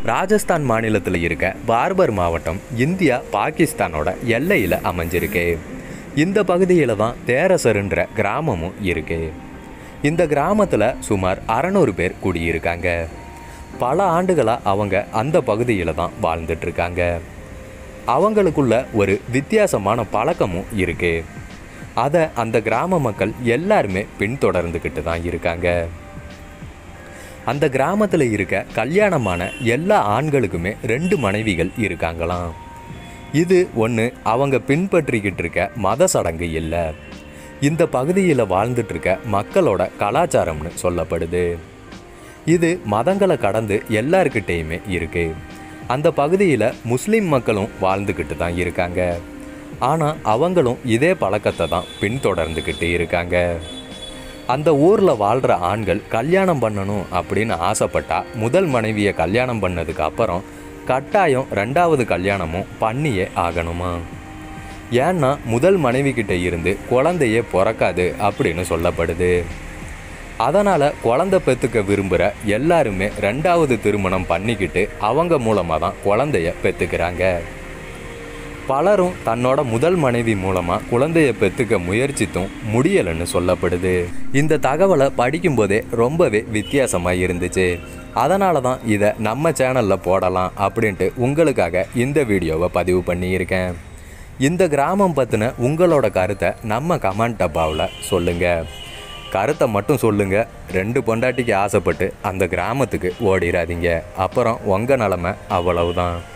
ராஜஸ்தான் மாநிலத்தில் இருக்க பார்பர் மாவட்டம் இந்தியா பாகிஸ்தானோட எல்லையில் அமைஞ்சிருக்கு இந்த பகுதியில் தான் தேரசருன்ற கிராமமும் இருக்கு இந்த கிராமத்தில் சுமார் அறநூறு பேர் குடியிருக்காங்க பல ஆண்டுகளாக அவங்க அந்த பகுதியில் தான் வாழ்ந்துட்டு இருக்காங்க அவங்களுக்குள்ள ஒரு வித்தியாசமான பழக்கமும் இருக்கு அதை அந்த கிராம மக்கள் எல்லாருமே பின்தொடர்ந்துக்கிட்டு தான் இருக்காங்க அந்த கிராமத்தில் இருக்க கல்யாணமான எல்லா ஆண்களுக்குமே ரெண்டு மனைவிகள் இருக்காங்களாம் இது ஒன்று அவங்க பின்பற்றிக்கிட்டு இருக்க மத சடங்கு இல்லை இந்த பகுதியில் வாழ்ந்துட்டு இருக்க மக்களோட கலாச்சாரம்னு சொல்லப்படுது இது மதங்களை கடந்து எல்லார்கிட்டேயுமே இருக்கு அந்த பகுதியில் முஸ்லீம் மக்களும் வாழ்ந்துக்கிட்டு தான் இருக்காங்க ஆனால் அவங்களும் இதே பழக்கத்தை தான் பின்தொடர்ந்துக்கிட்டு இருக்காங்க அந்த ஊரில் வாழ்கிற ஆண்கள் கல்யாணம் பண்ணணும் அப்படின்னு ஆசைப்பட்டா முதல் மனைவியை கல்யாணம் பண்ணதுக்கு அப்புறம் கட்டாயம் ரெண்டாவது கல்யாணமும் பண்ணியே ஆகணுமா ஏன்னா முதல் மனைவி கிட்ட இருந்து குழந்தையே பிறக்காது அப்படின்னு சொல்லப்படுது அதனால் குழந்தை பெற்றுக்க விரும்புகிற எல்லாருமே ரெண்டாவது திருமணம் பண்ணிக்கிட்டு அவங்க மூலமாக தான் குழந்தைய பெற்றுக்கிறாங்க பலரும் தன்னோட முதல் மனைவி மூலமாக குழந்தைய பெற்றுக்க முயற்சித்தும் முடியலைன்னு சொல்லப்படுது இந்த தகவலை படிக்கும்போதே ரொம்பவே வித்தியாசமாக இருந்துச்சு அதனால தான் இதை நம்ம சேனலில் போடலாம் அப்படின்ட்டு உங்களுக்காக இந்த வீடியோவை பதிவு பண்ணியிருக்கேன் இந்த கிராமம் பற்றின உங்களோட கருத்தை நம்ம கமெண்ட் டப்பாவில் சொல்லுங்கள் கருத்தை மட்டும் சொல்லுங்கள் ரெண்டு பொண்டாட்டிக்கு ஆசைப்பட்டு அந்த கிராமத்துக்கு ஓடிடாதீங்க அப்புறம் உங்கள் நிலமை அவ்வளவுதான்